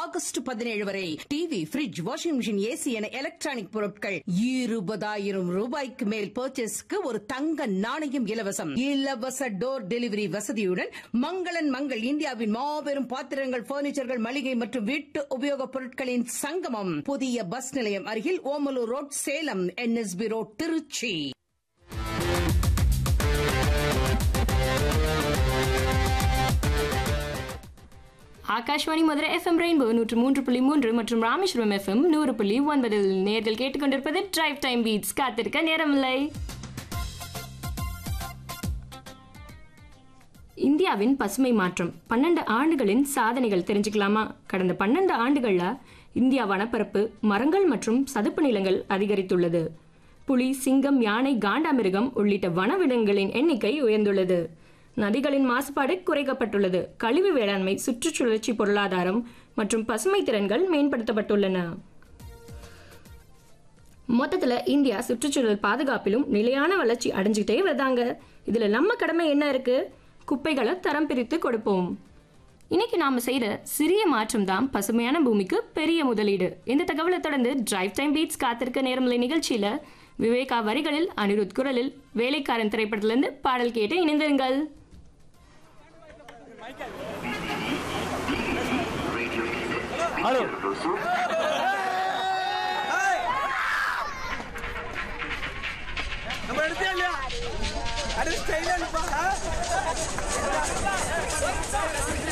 August பதினேழு வரை TV fridge washing machine AC என எலக்ட்ரானிக் பொருட்கள் இருபதாயிரம் ரூபாய்க்கு மேல் பர்ச்சேஸ்க்கு ஒரு தங்க நாணயம் இலவசம் இலவச டோர் டெலிவரி வசதியுடன் மங்களன் மங்கள் இந்தியாவின் மாபெரும் பாத்திரங்கள் பர்னிச்சர்கள் மளிகை மற்றும் வீட்டு உபயோகப் பொருட்களின் சங்கமம் புதிய பஸ் நிலையம் அருகில் Omalur road Salem NSB road Trichy Akashvani Madurai FM rainbow நூற்று மூன்று புள்ளி மூன்று மற்றும் ராமேஸ்வரம் எஃப்எம் நூறு புள்ளி ஒன்பதில் நேர்கள் கேட்டுக்கொண்டிருப்பது டிரைவ் டைம் பீட்ஸ் காத்திருக்க நேரமில்லை இந்தியாவின் பசுமை மாற்றம் பன்னெண்டு ஆண்டுகளின் சாதனைகள் தெரிஞ்சுக்கலாமா கடந்த பன்னெண்டு ஆண்டுகள்ல இந்தியா வனப்பரப்பு மரங்கள் மற்றும் சதுப்பு நிலங்கள் அதிகரித்துள்ளது புலி சிங்கம் யானை காண்டாமிருகம் உள்ளிட்ட வனவிலங்குகளின் எண்ணிக்கை உயர்ந்துள்ளது நதிகளின் மாசுபாடு குறைக்கப்பட்டுள்ளது கழிவு வேளாண்மை சுற்றுச்சுழற்சி பொருளாதாரம் மற்றும் பசுமை திறன்கள் மேம்படுத்தப்பட்டுள்ளன மொத்தத்துல இந்தியா சுற்றுச்சூழல் பாதுகாப்பிலும் நிலையான வளர்ச்சி அடைஞ்சுக்கிட்டே வருதாங்க இதுல நம்ம கடமை என்ன இருக்கு குப்பைகளை தரம் பிரித்து கொடுப்போம் இன்னைக்கு நாம செய்யற சிறிய மாற்றம் தான் பசுமையான பூமிக்கு பெரிய முதலீடு இந்த தகவலை தொடர்ந்து டிரைவ் டைம் பீட்ஸ் காத்திருக்க நேரமில்லை நிகழ்ச்சியில விவேகா வரிகளில் அனிருத் குரலில் வேலைக்காரன் திரைப்படத்திலிருந்து பாடல் கேட்டு இணைந்திருங்கள் ஹலோ நம்ம எடுத்தே இல்லையா அடி ஸ்டைலா